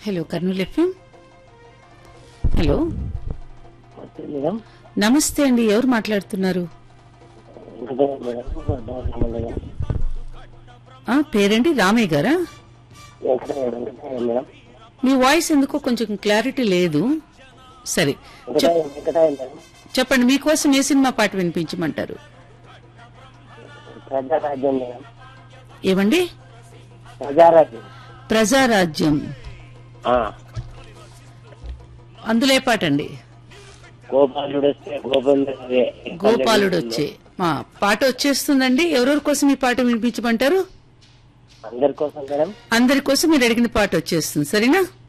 hello Kurnool FM hello నమస్తే madam నమస్తే అండి ఎవరు మాట్లాడుతున్నారు వెంకటయ్య మేడం బాగున్నాం ఆ పేరండి రామయ్య గారా వెంకటయ్య వెంకటయ్య మేడం మీ వాయిస్ ఎందుకో కొంచెం క్లారిటీ లేదు సరే చెప్- వెంకటయ్య వెంకటయ్య మేడం చెప్పండి మీకోసం ఏ సినిమా పాట వినిపించమంటారు ప్రజారాజ్యం మేడం ఏమండి ప్రజారాజ్యం ప్రజారాజ్యం ఆ, అందులో ఏ పాట అండి గోపాలుడు వస్తే గోపందే గోపాలుడు వచ్చే మా పాట వచ్చేస్తుందండి ఎవరెవరి కోసం ఈ పాట వినిపించమంటారు అందరి కోసం మేడం అందరి కోసం మీరు అడిగిన పాట వచ్చేస్తుంది సరేనా